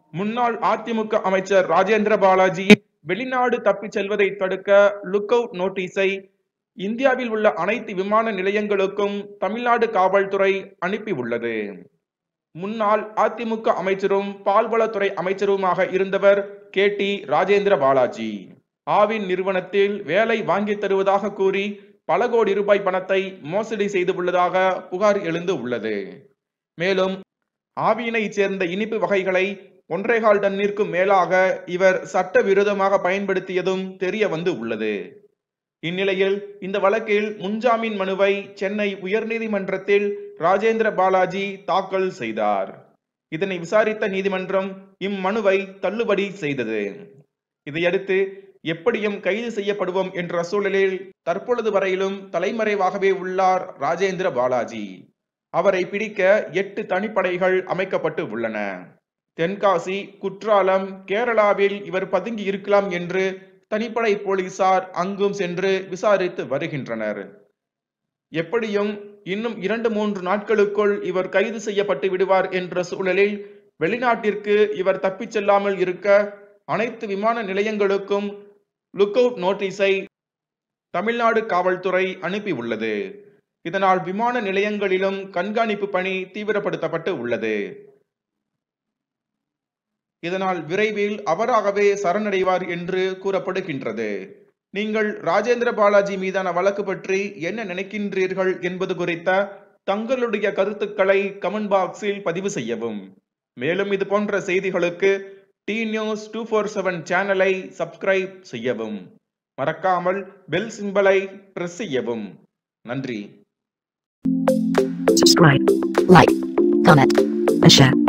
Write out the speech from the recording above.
முன்னாள் அதிமுக அமைச்சர் ராஜேந்திர பாலாஜி வெளிநாடு தப்பிச் செல்வதை தடுக்க லுக் அவுட் நோட்டீஸை இந்தியாவில் உள்ள அனைத்து விமான நிலையங்களுக்கும் தமிழ்நாடு காவல்துறை அனுப்பியுள்ளது முன்னாள் அதிமுக அமைச்சரும் பால்வளத்துறை அமைச்சருமாக இருந்தவர் கே டி ராஜேந்திர பாலாஜி ஆவின் நிறுவனத்தில் வேலை வாங்கி தருவதாக கூறி பல கோடி ரூபாய் பணத்தை மோசடி செய்துள்ளதாக புகார் எழுந்து உள்ளது மேலும் ஆவியினை சேர்ந்த இனிப்பு வகைகளை ஒன்றேகால் டன்னிற்கும் மேலாக இவர் சட்டவிரோதமாக பயன்படுத்தியதும் தெரிய வந்து உள்ளது இந்நிலையில் இந்த வழக்கில் முன்ஜாமீன் மனுவை சென்னை உயர்நீதிமன்றத்தில் ராஜேந்திர பாலாஜி தாக்கல் செய்தார் இதனை விசாரித்த நீதிமன்றம் இம்மனுவை தள்ளுபடி செய்தது இதையடுத்து எப்படியும் கைது செய்யப்படுவோம் என்ற சூழலில் தற்பொழுது வரையிலும் தலைமறைவாகவே உள்ளார் ராஜேந்திர பாலாஜி அவரை பிடிக்க எட்டு தனிப்படைகள் அமைக்கப்பட்டு உள்ளன தென்காசி குற்றாலம் கேரளாவில் இவர் பதுங்கி இருக்கலாம் என்று தனிப்படை போலீசார் அங்கும் சென்று விசாரித்து வருகின்றனர் எப்படியும் இன்னும் இரண்டு மூன்று நாட்களுக்குள் இவர் கைது செய்யப்பட்டு விடுவார் என்ற சூழலில் வெளிநாட்டிற்கு இவர் தப்பிச் செல்லாமல் இருக்க அனைத்து விமான நிலையங்களுக்கும் லுக் அவுட் நோட்டீஸை தமிழ்நாடு காவல்துறை அனுப்பியுள்ளது இதனால் விமான நிலையங்களிலும் கண்காணிப்பு பணி தீவிரப்படுத்தப்பட்டு உள்ளது இதனால் விரைவில் அவராகவே சரணடைவார் என்று கூறப்படுகின்றது நீங்கள் ராஜேந்திர பாலாஜி மீதான வழக்கு பற்றி என்ன நினைக்கின்றீர்கள் என்பது குறித்த தங்களுடைய கருத்துக்களை கமெண்ட் பாக்ஸில் பதிவு செய்யவும் மேலும் இது போன்ற செய்திகளுக்கு T news two four seven சேனலை சப்ஸ்கிரைப் செய்யவும் மறக்காமல் பெல் சிம்பலை பிரஸ் செய்யவும் நன்றி subscribe, like, comment, and share.